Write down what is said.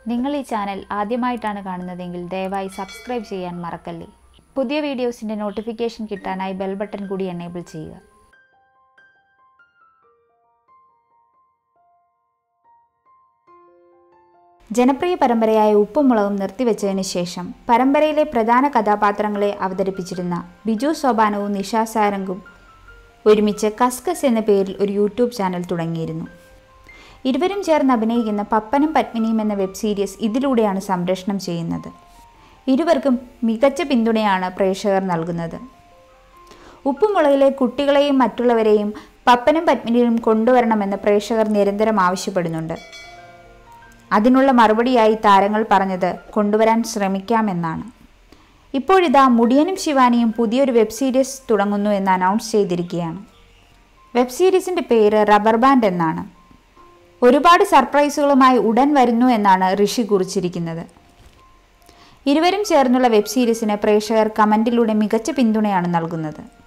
നിങ്ങൾ ഈ ചാനൽ ആദ്യമായിട്ടാണ് കാണുന്നതെങ്കിൽ ദയവായി സബ്സ്ക്രൈബ് ചെയ്യാൻ മറക്കല്ലേ പുതിയ വീഡിയോസിൻ്റെ നോട്ടിഫിക്കേഷൻ കിട്ടാനായി ബെൽ ബട്ടൺ കൂടി എനേബിൾ ചെയ്യുക ജനപ്രിയ പരമ്പരയായ ഉപ്പും മുളകും നിർത്തിവെച്ചതിന് ശേഷം പരമ്പരയിലെ പ്രധാന കഥാപാത്രങ്ങളെ അവതരിപ്പിച്ചിരുന്ന ബിജു സോപാനവും നിഷ സാരംഗും ഒരുമിച്ച് കസ്കസ് എന്ന പേരിൽ ഒരു യൂട്യൂബ് ചാനൽ തുടങ്ങിയിരുന്നു ഇരുവരും ചേർന്ന് അഭിനയിക്കുന്ന പപ്പനും പത്മിനിയും എന്ന വെബ് സീരീസ് ഇതിലൂടെയാണ് സംപ്രേഷണം ചെയ്യുന്നത് ഇരുവർക്കും മികച്ച പിന്തുണയാണ് പ്രേക്ഷകർ നൽകുന്നത് ഉപ്പുമുളകിലെ കുട്ടികളെയും മറ്റുള്ളവരെയും പപ്പനും പത്മിനിയും കൊണ്ടുവരണമെന്ന് പ്രേക്ഷകർ നിരന്തരം ആവശ്യപ്പെടുന്നുണ്ട് അതിനുള്ള മറുപടിയായി താരങ്ങൾ പറഞ്ഞത് കൊണ്ടുവരാൻ ശ്രമിക്കാമെന്നാണ് ഇപ്പോഴിതാ മുടിയനും ശിവാനിയും പുതിയൊരു വെബ് സീരീസ് തുടങ്ങുന്നു എന്ന് അനൗൺസ് ചെയ്തിരിക്കുകയാണ് വെബ് സീരീസിൻ്റെ പേര് റബ്ബർ ബാൻഡ് എന്നാണ് ഒരുപാട് സർപ്രൈസുകളുമായി ഉടൻ വരുന്നു എന്നാണ് ഋഷി കുറിച്ചിരിക്കുന്നത് ഇരുവരും ചേർന്നുള്ള വെബ് സീരീസിന് പ്രേക്ഷകർ കമൻറ്റിലൂടെ മികച്ച പിന്തുണയാണ് നൽകുന്നത്